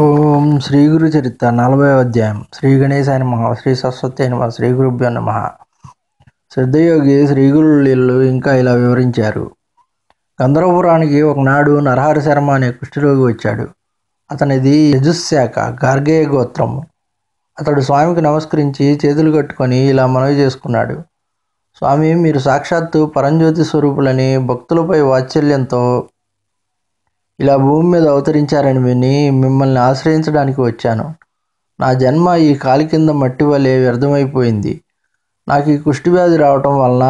ఓం శ్రీ గురు చరిత్ర నలభై అధ్యాయం శ్రీ గణేశాయ నమ శ్రీ సరస్వతి నమ శ్రీ గురుభ్యో నమ సిద్ధయోగి శ్రీ గురులు ఇంకా ఇలా వివరించారు గంధర్వపురానికి ఒకనాడు నరహరి శర్మ అనే కుష్ఠరోగి వచ్చాడు అతనిది యజుశాఖ గార్గేయ గోత్రము అతడు స్వామికి నమస్కరించి చేతులు కట్టుకొని ఇలా మనవి చేసుకున్నాడు స్వామి మీరు సాక్షాత్తు పరంజ్యోతి స్వరూపులని భక్తులపై వాత్సల్యంతో ఇలా భూమి మీద అవతరించారని విని మిమ్మల్ని ఆశ్రయించడానికి వచ్చాను నా జన్మ ఈ కాలి కింద మట్టి వలె వ్యర్థమైపోయింది నాకు ఈ కుష్టి వ్యాధి రావటం వలన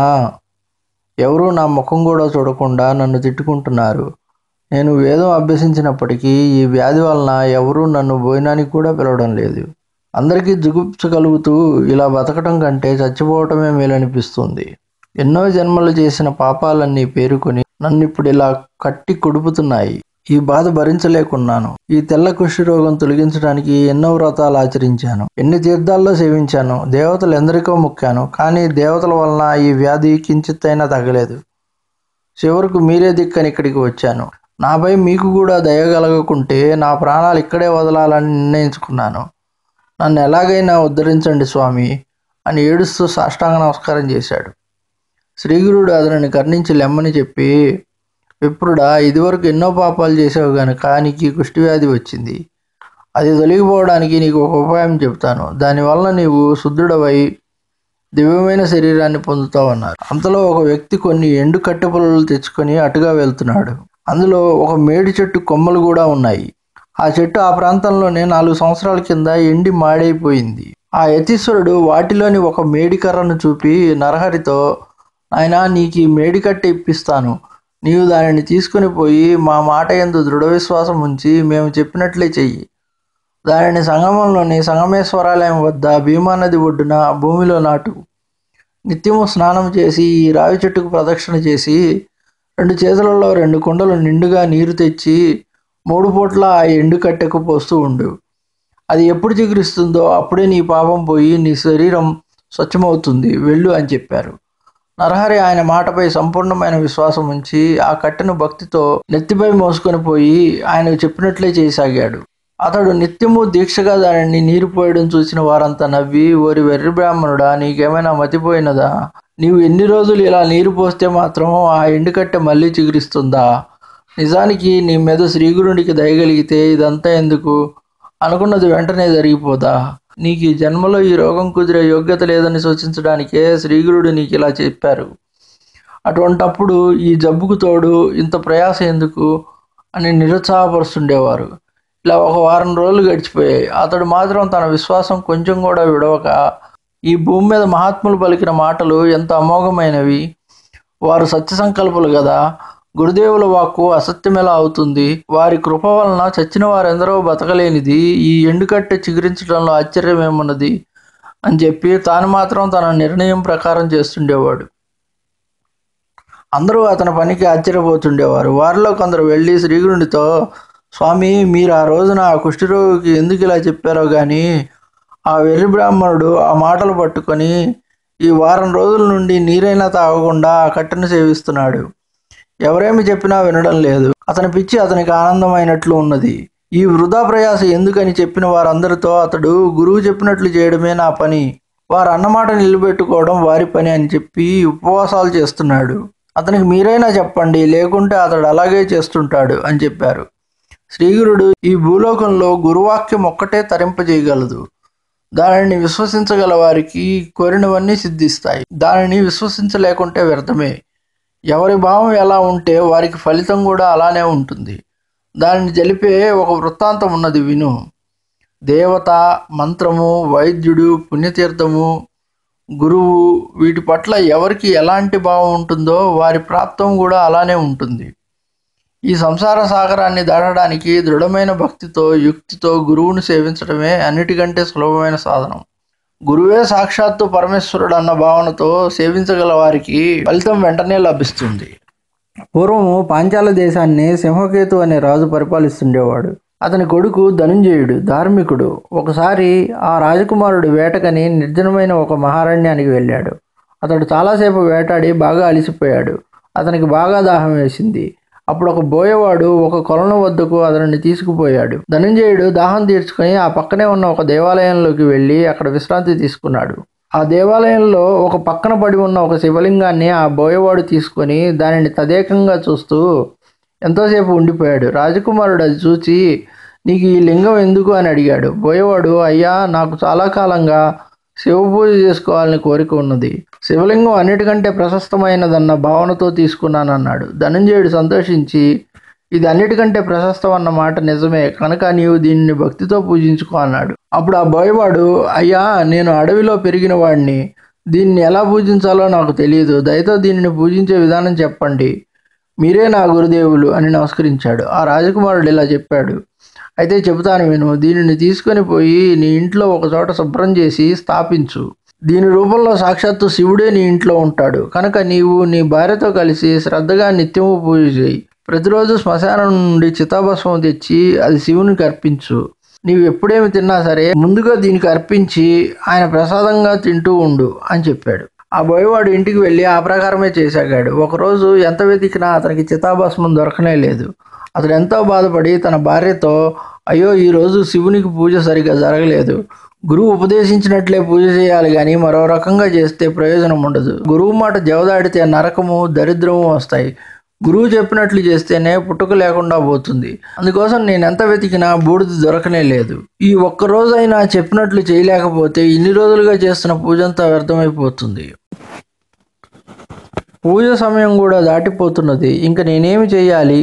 ఎవరూ నా ముఖం కూడా చూడకుండా నన్ను తిట్టుకుంటున్నారు నేను వేదం అభ్యసించినప్పటికీ ఈ వ్యాధి వలన ఎవరూ నన్ను భోజనానికి కూడా పిలవడం లేదు అందరికీ జుగుప్స కలుగుతూ ఇలా బతకటం కంటే చచ్చిపోవటమే మేలనిపిస్తుంది ఎన్నో జన్మలు చేసిన పాపాలన్నీ పేరుకొని నన్ను ఇప్పుడు ఇలా కట్టి కొడుపుతున్నాయి ఈ బాధ భరించలేకున్నాను ఈ తెల్ల కుష్టి రోగం తొలగించడానికి ఎన్నో వ్రతాలు ఆచరించాను ఎన్ని తీర్థాల్లో సేవించాను దేవతలు ఎందరికో మొక్కాను కానీ దేవతల వలన ఈ వ్యాధి కించిత్తైనా తగ్గలేదు చివరకు మీరే దిక్కని ఇక్కడికి వచ్చాను నాపై మీకు కూడా దయగలగకుంటే నా ప్రాణాలు ఇక్కడే వదలాలని నిర్ణయించుకున్నాను నన్ను ఎలాగైనా ఉద్ధరించండి స్వామి అని ఏడుస్తూ సాష్టాంగ నమస్కారం చేశాడు శ్రీగురుడు అతనిని కర్ణించి లెమ్మని చెప్పి విప్రుడా ఇదివరకు ఎన్నో పాపాలు చేసావు గనుక నీకు ఈ కుష్టివ్యాధి వచ్చింది అది తొలగిపోవడానికి నీకు ఒక ఉపాయం చెప్తాను దానివల్ల నీవు శుద్ధుడవై దివ్యమైన శరీరాన్ని పొందుతావన్నారు అంతలో ఒక వ్యక్తి కొన్ని ఎండు కట్టె పొలలు తెచ్చుకొని అటుగా వెళ్తున్నాడు అందులో ఒక మేడి చెట్టు కొమ్మలు కూడా ఉన్నాయి ఆ చెట్టు ఆ ప్రాంతంలోనే నాలుగు సంవత్సరాల కింద ఎండి మాడైపోయింది ఆ యతీశ్వరుడు వాటిలోని ఒక మేడి కర్రను చూపి నరహరితో ఆయన నీకు ఈ మేడి కట్టె ఇప్పిస్తాను నీవు దానిని తీసుకుని పోయి మా మాట ఎందు దృఢ విశ్వాసం ఉంచి మేము చెప్పినట్లే చెయ్యి దానిని సంగమంలోని సంగమేశ్వరాలయం వద్ద భీమా నది ఒడ్డున భూమిలో నాటు నిత్యము స్నానం చేసి ఈ రావి చెట్టుకు ప్రదక్షిణ చేసి రెండు చేతులలో రెండు కుండలు నిండుగా నీరు తెచ్చి మూడు పూట్ల ఆ ఎండు కట్టెకు పోస్తూ ఉండు అది ఎప్పుడు చిగురిస్తుందో అప్పుడే నీ పాపం పోయి నీ శరీరం స్వచ్ఛమవుతుంది వెళ్ళు అని చెప్పారు నరహరి ఆయన మాటపై సంపూర్ణమైన విశ్వాసం ఉంచి ఆ కట్టెను భక్తితో నెత్తిపై మోసుకొని పోయి ఆయనకు చెప్పినట్లే చేయసాగాడు అతడు నిత్యము దీక్షగా దానిని నీరు పోయడం చూసిన వారంతా నవ్వి ఓరి వెర్రి బ్రాహ్మణుడా నీకేమైనా మతిపోయినదా నీవు ఎన్ని రోజులు ఇలా నీరు పోస్తే మాత్రం ఆ ఎండుకట్టె మళ్ళీ చిగురిస్తుందా నిజానికి నీ మీద శ్రీగురుడికి దయగలిగితే ఇదంతా ఎందుకు అనుకున్నది వెంటనే జరిగిపోదా నీకు ఈ జన్మలో ఈ రోగం కుదిరే యోగ్యత లేదని సూచించడానికే శ్రీగురుడు నీకు ఇలా చెప్పారు అటువంటప్పుడు ఈ జబ్బుకు తోడు ఇంత ప్రయాస ఎందుకు అని నిరుత్సాహపరుస్తుండేవారు ఇలా ఒక వారం రోజులు గడిచిపోయాయి అతడు మాత్రం తన విశ్వాసం కొంచెం కూడా విడవక ఈ భూమి మీద మహాత్ములు పలికిన మాటలు ఎంత అమోఘమైనవి వారు సత్య సంకల్పులు కదా గురుదేవుల వాక్కు అసత్యం ఎలా అవుతుంది వారి కృప వలన చచ్చిన వారెందరో బతకలేనిది ఈ ఎండుకట్టె చిగురించడంలో ఆశ్చర్యం ఏమున్నది అని చెప్పి తాను మాత్రం తన నిర్ణయం ప్రకారం చేస్తుండేవాడు అందరూ అతని పనికి ఆశ్చర్యపోతుండేవారు వారిలో కొందరు వెళ్ళి శ్రీగురునితో స్వామి మీరు ఆ రోజున ఆ కుష్ఠరోగికి ఎందుకు ఇలా చెప్పారో కానీ ఆ వెర్రి బ్రాహ్మణుడు ఆ మాటలు పట్టుకొని ఈ వారం రోజుల నుండి నీరైనా తాగకుండా ఆ కట్టెను సేవిస్తున్నాడు ఎవరేమి చెప్పినా వినడం లేదు అతని పిచ్చి అతనికి ఆనందమైనట్లు ఉన్నది ఈ వృధా ప్రయాస ఎందుకని చెప్పిన వారందరితో అతడు గురువు చెప్పినట్లు చేయడమే నా పని వారు అన్నమాట నిలబెట్టుకోవడం వారి పని అని చెప్పి ఉపవాసాలు చేస్తున్నాడు అతనికి మీరైనా చెప్పండి లేకుంటే అతడు అలాగే చేస్తుంటాడు అని చెప్పారు శ్రీగురుడు ఈ భూలోకంలో గురువాక్యం ఒక్కటే తరింపజేయగలదు దానిని విశ్వసించగల వారికి కోరినవన్నీ సిద్ధిస్తాయి దానిని విశ్వసించలేకుంటే వ్యర్థమే ఎవరి భావం ఎలా ఉంటే వారికి ఫలితం కూడా అలానే ఉంటుంది దానిని తెలిపే ఒక వృత్తాంతం ఉన్నది విను దేవత మంత్రము వైద్యుడు పుణ్యతీర్థము గురువు వీటి పట్ల ఎవరికి ఎలాంటి భావం ఉంటుందో వారి ప్రాప్తం కూడా అలానే ఉంటుంది ఈ సంసార సాగరాన్ని దాటడానికి దృఢమైన భక్తితో యుక్తితో గురువును సేవించడమే అన్నిటికంటే సులభమైన సాధనం గురువే సాక్షాత్తు పరమేశ్వరుడు అన్న భావనతో సేవించగల వారికి ఫలితం వెంటనే లభిస్తుంది పూర్వము పాంచాల దేశాన్ని సింహకేతు అనే రాజు పరిపాలిస్తుండేవాడు అతని కొడుకు ధనుంజయుడు ధార్మికుడు ఒకసారి ఆ రాజకుమారుడు వేటకని నిర్జనమైన ఒక మహారణ్యానికి వెళ్ళాడు అతడు చాలాసేపు వేటాడి బాగా అలసిపోయాడు అతనికి బాగా దాహం వేసింది అప్పుడు ఒక బోయవాడు ఒక కొలను వద్దకు అతనిని తీసుకుపోయాడు ధనంజయుడు దాహం తీర్చుకొని ఆ పక్కనే ఉన్న ఒక దేవాలయంలోకి వెళ్ళి అక్కడ విశ్రాంతి తీసుకున్నాడు ఆ దేవాలయంలో ఒక పక్కన పడి ఉన్న ఒక శివలింగాన్ని ఆ బోయవాడు తీసుకొని దానిని తదేకంగా చూస్తూ ఎంతోసేపు ఉండిపోయాడు రాజకుమారుడు అది చూసి నీకు ఈ లింగం ఎందుకు అని అడిగాడు బోయవాడు అయ్యా నాకు చాలా కాలంగా శివ పూజ చేసుకోవాలని కోరిక ఉన్నది శివలింగం అన్నిటికంటే ప్రశస్తమైనదన్న భావనతో తీసుకున్నానన్నాడు ధనంజయుడు సంతోషించి ఇది అన్నిటికంటే ప్రశస్తం అన్న మాట నిజమే కనుక నీవు దీనిని భక్తితో పూజించుకో అన్నాడు అప్పుడు ఆ బోయవాడు అయ్యా నేను అడవిలో పెరిగిన వాడిని దీన్ని ఎలా పూజించాలో నాకు తెలియదు దయతో దీనిని పూజించే విధానం చెప్పండి మీరే నా గురుదేవులు అని నమస్కరించాడు ఆ రాజకుమారుడు ఇలా చెప్పాడు అయితే చెబుతాను విను దీనిని తీసుకొని పోయి నీ ఇంట్లో ఒక చోట శుభ్రం చేసి స్థాపించు దీని రూపంలో సాక్షాత్తు శివుడే నీ ఇంట్లో ఉంటాడు కనుక నీవు నీ భార్యతో కలిసి శ్రద్ధగా నిత్యము పూజ చేయి ప్రతిరోజు శ్మశానం నుండి చితాభస్మం తెచ్చి అది శివునికి అర్పించు నీవు ఎప్పుడేమి తిన్నా సరే ముందుగా దీనికి అర్పించి ఆయన ప్రసాదంగా తింటూ ఉండు అని చెప్పాడు ఆ బోయవాడు ఇంటికి వెళ్ళి ఆ ప్రకారమే చేసాగాడు ఒకరోజు ఎంత వెతికినా అతనికి చితాభస్మం దొరకనే లేదు అతడు ఎంతో బాధపడి తన భార్యతో అయ్యో ఈరోజు శివునికి పూజ సరిగా జరగలేదు గురువు ఉపదేశించినట్లే పూజ చేయాలి కానీ మరో రకంగా చేస్తే ప్రయోజనం ఉండదు గురువు మాట జవదాడితే నరకము దరిద్రము వస్తాయి గురువు చెప్పినట్లు చేస్తేనే పుట్టుక లేకుండా పోతుంది అందుకోసం నేను ఎంత వెతికినా బూడిద దొరకనే లేదు ఈ ఒక్క రోజైనా చెప్పినట్లు చేయలేకపోతే ఇన్ని రోజులుగా చేస్తున్న పూజంతా వ్యర్థమైపోతుంది పూజ సమయం కూడా దాటిపోతున్నది ఇంకా నేనేమి చేయాలి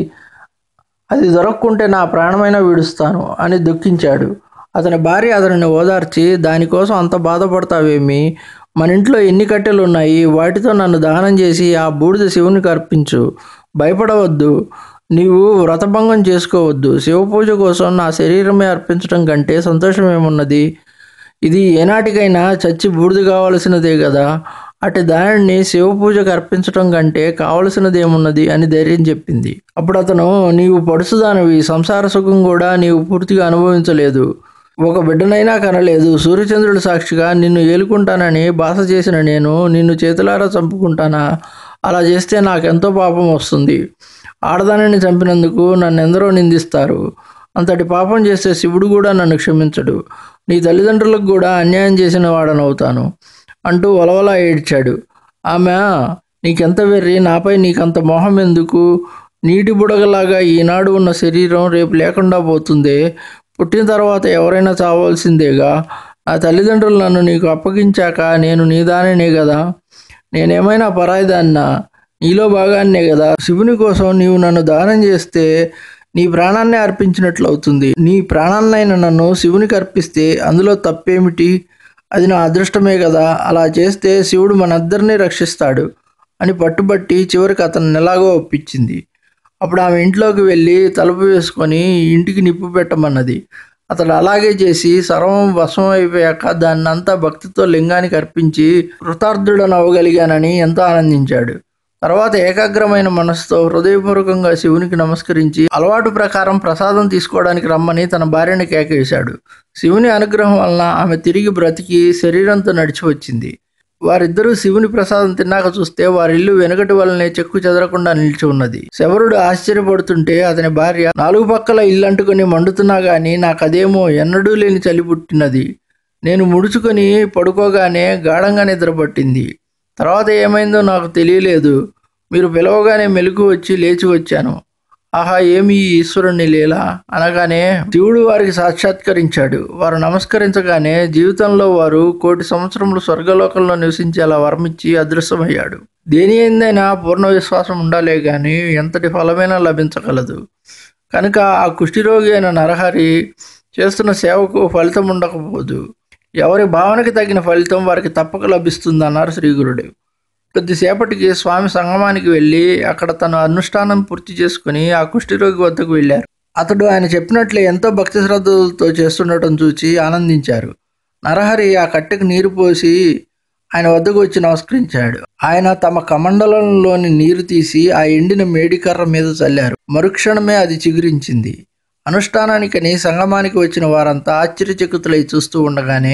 అది దొరక్కుంటే నా ప్రాణమైనా విడుస్తాను అని దుఃఖించాడు అతని భార్య అతనిని ఓదార్చి దానికోసం అంత బాధపడతావేమి మన ఇంట్లో ఎన్ని కట్టెలు ఉన్నాయి వాటితో నన్ను దహనం చేసి ఆ బూడిద శివునికి అర్పించు భయపడవద్దు నీవు వ్రతభంగం చేసుకోవద్దు శివ పూజ కోసం నా శరీరమే అర్పించడం కంటే సంతోషం ఏమున్నది ఇది ఏనాటికైనా చచ్చి బూడిద కావలసినదే కదా అటు దానిని శివ పూజకు అర్పించడం కంటే కావలసినదేమున్నది అని ధైర్యం చెప్పింది అప్పుడు అతను నీవు పడుసుదానివి సంసార సుఖం కూడా నీవు పూర్తిగా అనుభవించలేదు ఒక బిడ్డనైనా కనలేదు సూర్యచంద్రుడు సాక్షిగా నిన్ను ఏలుకుంటానని బాస చేసిన నేను నిన్ను చేతులారా చంపుకుంటానా అలా చేస్తే నాకెంతో పాపం వస్తుంది ఆడదానిని చంపినందుకు నన్ను ఎందరో నిందిస్తారు అంతటి పాపం చేస్తే శివుడు కూడా నన్ను క్షమించడు నీ తల్లిదండ్రులకు కూడా అన్యాయం చేసిన వాడనవుతాను అంటూ ఒలవలా ఏడ్చాడు ఆమె నీకెంత వెర్రి నాపై నీకంత మోహం ఎందుకు నీటి బుడగలాగా ఈనాడు ఉన్న శరీరం రేపు లేకుండా పోతుందే పుట్టిన తర్వాత ఎవరైనా చావాల్సిందేగా నా తల్లిదండ్రులు నన్ను నీకు అప్పగించాక నేను నీదానినే కదా నేనేమైనా పరాయిదాన్నా నీలో భాగాన్నే కదా శివుని కోసం నీవు నన్ను దానం చేస్తే నీ ప్రాణాన్ని అర్పించినట్లు అవుతుంది నీ ప్రాణాన్నైన నన్ను శివునికి అర్పిస్తే అందులో తప్పేమిటి అది నా అదృష్టమే కదా అలా చేస్తే శివుడు మనందరినీ రక్షిస్తాడు అని పట్టుబట్టి చివరికి అతను ఎలాగో ఒప్పించింది అప్పుడు ఆమె ఇంట్లోకి వెళ్ళి తలుపు వేసుకొని ఇంటికి నిప్పు పెట్టమన్నది అతడు అలాగే చేసి సర్వం భస్మం అయిపోయాక దాన్ని అంతా భక్తితో లింగానికి అర్పించి కృతార్థుడను అవ్వగలిగానని ఎంతో ఆనందించాడు తర్వాత ఏకాగ్రమైన మనసుతో హృదయపూర్వకంగా శివునికి నమస్కరించి అలవాటు ప్రకారం ప్రసాదం తీసుకోవడానికి రమ్మని తన భార్యని కేకేశాడు శివుని అనుగ్రహం వలన ఆమె తిరిగి బ్రతికి శరీరంతో నడిచి వచ్చింది వారిద్దరూ శివుని ప్రసాదం తిన్నాక చూస్తే వారి ఇల్లు వెనుకటి వలనే చెక్కు చెదరకుండా నిలిచి ఉన్నది శబరుడు ఆశ్చర్యపడుతుంటే అతని భార్య నాలుగు పక్కల ఇల్లంటుకొని మండుతున్నా గాని నాకదేమో ఎన్నడూ లేని చలి పుట్టినది నేను ముడుచుకొని పడుకోగానే గాఢంగా నిద్రపట్టింది తర్వాత ఏమైందో నాకు తెలియలేదు మీరు పిలవగానే మెలకు వచ్చి లేచి వచ్చాను ఆహా ఏమి ఈ ఈశ్వరుని లీల అనగానే శివుడు వారికి సాక్షాత్కరించాడు వారు నమస్కరించగానే జీవితంలో వారు కోటి సంవత్సరములు స్వర్గలోకంలో నివసించేలా వరమిచ్చి అదృశ్యమయ్యాడు దేని ఏందైనా పూర్ణ విశ్వాసం ఉండాలే గాని ఎంతటి ఫలమైనా లభించగలదు కనుక ఆ కుష్ఠిరోగి అయిన నరహరి చేస్తున్న సేవకు ఫలితం ఉండకపోదు ఎవరి భావనకి తగిన ఫలితం వారికి తప్పక లభిస్తుందన్నారు శ్రీగురుడు కొద్దిసేపటికి స్వామి సంగమానికి వెళ్ళి అక్కడ తను అనుష్ఠానం పూర్తి చేసుకుని ఆ కుష్ఠిరోగి వద్దకు వెళ్ళారు అతడు ఆయన చెప్పినట్లే ఎంతో భక్తి శ్రద్ధలతో చేస్తుండటం చూచి ఆనందించారు నరహరి ఆ కట్టెకు నీరు పోసి ఆయన వద్దకు వచ్చి నమస్కరించాడు ఆయన తమ కమండలంలోని నీరు తీసి ఆ ఎండిన మేడికర్ర మీద చల్లారు మరుక్షణమే అది చిగురించింది అనుష్ఠానానికని సంగమానికి వచ్చిన వారంతా ఆశ్చర్యచకితులై చూస్తూ ఉండగానే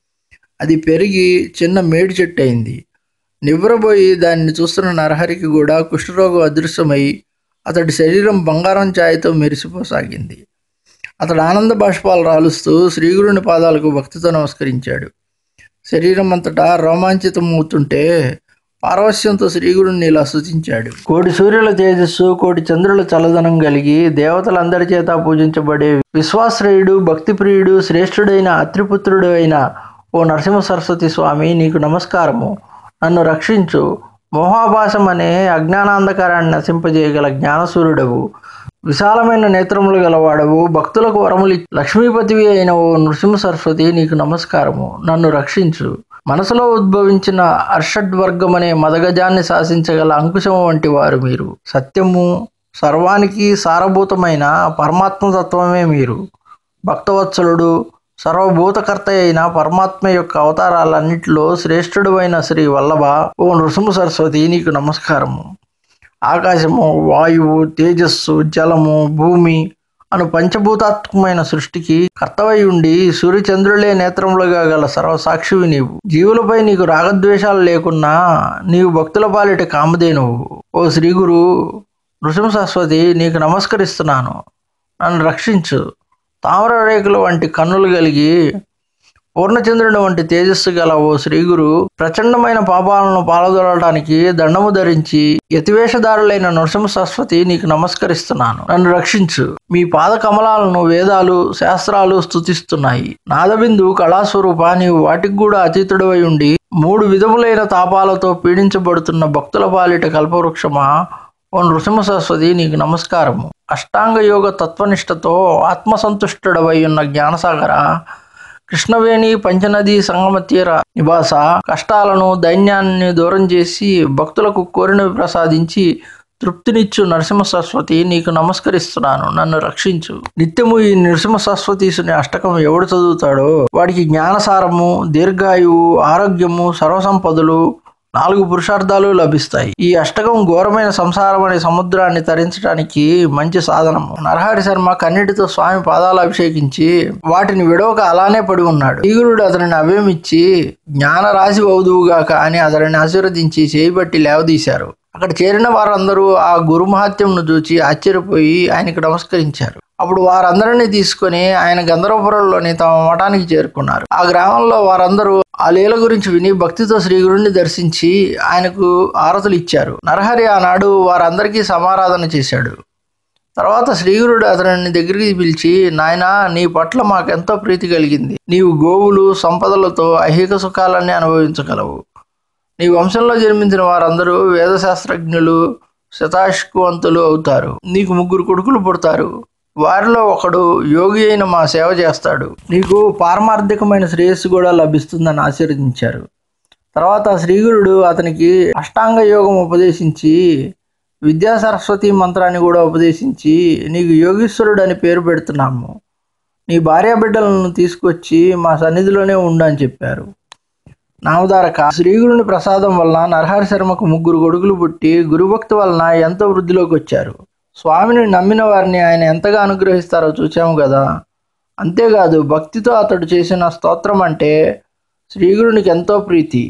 అది పెరిగి చిన్న మేడి చెట్టు అయింది నివ్వరబోయి దానిని చూస్తున్న నరహరికి కూడా కుష్ఠరోగం అదృశ్యమై అతడి శరీరం బంగారం ఛాయతో మెరిసిపోసాగింది అతడు ఆనంద బాష్పాలు రాలుస్తూ శ్రీగురుని పాదాలకు భక్తితో నమస్కరించాడు శరీరం అంతటా రోమాంచితమవుతుంటే పారవస్యంతో శ్రీగురుని ఇలా సూచించాడు కోటి సూర్యుల తేజస్సు కోటి చంద్రుల చల్లదనం కలిగి దేవతలందరి చేత పూజించబడే విశ్వాశ్రయుడు భక్తిప్రియుడు శ్రేష్ఠుడైన అత్రిపుత్రుడు అయిన ఓ నరసింహ సరస్వతి స్వామి నీకు నమస్కారము నన్ను రక్షించు మోహాభాసం అనే అజ్ఞానాంధకారాన్ని నశింపజేయగల జ్ఞానసూర్యుడవు విశాలమైన నేత్రములు గలవాడవు భక్తులకు వరములు లక్ష్మీపతివి అయిన ఓ నృసింహ సరస్వతి నీకు నమస్కారము నన్ను రక్షించు మనసులో ఉద్భవించిన అర్షడ్వర్గం అనే మదగజాన్ని శాసించగల అంకుశం వంటి వారు మీరు సత్యము సర్వానికి సారభూతమైన పరమాత్మ తత్వమే మీరు భక్తవత్సలుడు సర్వభూతకర్త అయిన పరమాత్మ యొక్క అవతారాలన్నిటిలో శ్రేష్ఠుడు అయిన శ్రీ వల్లభ ఓ నృసింహ సరస్వతి నీకు నమస్కారము ఆకాశము వాయువు తేజస్సు జలము భూమి అను పంచభూతాత్మకమైన సృష్టికి కర్తవై ఉండి సూర్యచంద్రులే నేత్రములుగా గల సర్వసాక్షివి నీవు జీవులపై నీకు రాగద్వేషాలు లేకున్నా నీవు భక్తుల పాలిట కామధేనువు ఓ శ్రీగురు నృసింహ సరస్వతి నీకు నమస్కరిస్తున్నాను నన్ను రక్షించు తామర రేకుల వంటి కన్నులు కలిగి పూర్ణచంద్రుని వంటి తేజస్సు గల ఓ శ్రీగురు ప్రచండమైన పాపాలను పాలదొలడానికి దండము ధరించి యతివేషధారులైన నృసింహ సరస్వతి నీకు నమస్కరిస్తున్నాను నన్ను రక్షించు మీ పాద కమలాలను వేదాలు శాస్త్రాలు స్తుతిస్తున్నాయి నాదబిందు కళాస్వరూప నీవు వాటికి కూడా అతీతుడు ఉండి మూడు విధములైన తాపాలతో పీడించబడుతున్న భక్తుల పాలిట కల్పవృక్షమా ఓ నృసింహ సరస్వతి నీకు నమస్కారము అష్టాంగ యోగ తత్వనిష్టతో ఆత్మసంతుష్టుడవై ఉన్న జ్ఞానసాగర కృష్ణవేణి పంచనది సంగమ తీర నివాస కష్టాలను దైన్యాన్ని దూరం చేసి భక్తులకు కోరినవి ప్రసాదించి తృప్తినిచ్చు నరసింహ సరస్వతి నీకు నమస్కరిస్తున్నాను నన్ను రక్షించు నిత్యము ఈ నరసింహ సరస్వతీసుని అష్టకం ఎవడు చదువుతాడో వాడికి జ్ఞానసారము దీర్ఘాయువు ఆరోగ్యము సర్వసంపదలు నాలుగు పురుషార్థాలు లభిస్తాయి ఈ అష్టకం ఘోరమైన సంసారం అనే సముద్రాన్ని తరించడానికి మంచి సాధనము నరహరి శర్మ కన్నిటితో స్వామి పాదాలు అభిషేకించి వాటిని విడవక అలానే పడి ఉన్నాడు ఈగురుడు అతనిని అభయమిచ్చి జ్ఞాన రాశి వౌదువుగాక అని అతనిని ఆశీర్వదించి చేయబట్టి లేవదీశారు అక్కడ చేరిన వారందరూ ఆ గురు మహత్యంను చూచి ఆశ్చర్యపోయి ఆయనకు నమస్కరించారు అప్పుడు వారందరినీ తీసుకొని ఆయన గంధర్వపురంలోని తమ మఠానికి చేరుకున్నారు ఆ గ్రామంలో వారందరూ ఆ లీల గురించి విని భక్తితో శ్రీగురుణ్ణి దర్శించి ఆయనకు ఆరతులు ఇచ్చారు నరహరి ఆనాడు వారందరికీ సమారాధన చేశాడు తర్వాత శ్రీగురుడు అతనిని దగ్గరికి పిలిచి నాయనా నీ పట్ల మాకెంతో ప్రీతి కలిగింది నీవు గోవులు సంపదలతో ఐహిక సుఖాలన్నీ అనుభవించగలవు నీ వంశంలో జన్మించిన వారందరూ వేదశాస్త్రజ్ఞులు శతాష్కువంతులు అవుతారు నీకు ముగ్గురు కొడుకులు పుడతారు వారిలో ఒకడు యోగి అయిన మా సేవ చేస్తాడు నీకు పారమార్థికమైన శ్రేయస్సు కూడా లభిస్తుందని ఆశీర్వదించారు తర్వాత శ్రీగురుడు అతనికి అష్టాంగ యోగం ఉపదేశించి విద్యా సరస్వతి మంత్రాన్ని కూడా ఉపదేశించి నీకు యోగీశ్వరుడు అని పేరు పెడుతున్నాము నీ భార్య బిడ్డలను తీసుకొచ్చి మా సన్నిధిలోనే ఉండు అని చెప్పారు నామధారక శ్రీగురుని ప్రసాదం వలన నరహరి శర్మకు ముగ్గురు కొడుకులు పుట్టి గురుభక్తి వలన ఎంతో వృద్ధిలోకి వచ్చారు స్వామిని నమ్మిన వారిని ఆయన ఎంతగా అనుగ్రహిస్తారో చూసాము కదా అంతేకాదు భక్తితో అతడు చేసిన స్తోత్రం అంటే శ్రీగురునికి ఎంతో ప్రీతి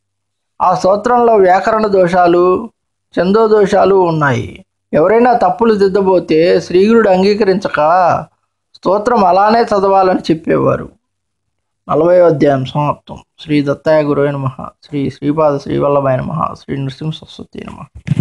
ఆ స్తోత్రంలో వ్యాకరణ దోషాలు చందో దోషాలు ఉన్నాయి ఎవరైనా తప్పులు దిద్దబోతే శ్రీగురుడు అంగీకరించక స్తోత్రం అలానే చదవాలని చెప్పేవారు నలభై అధ్యాయం సమాప్తం శ్రీ దత్తాయ గురువైన మహా శ్రీ శ్రీపాద శ్రీవల్లభాయ నమ శ్రీ నృసింహ సరస్వతి నమ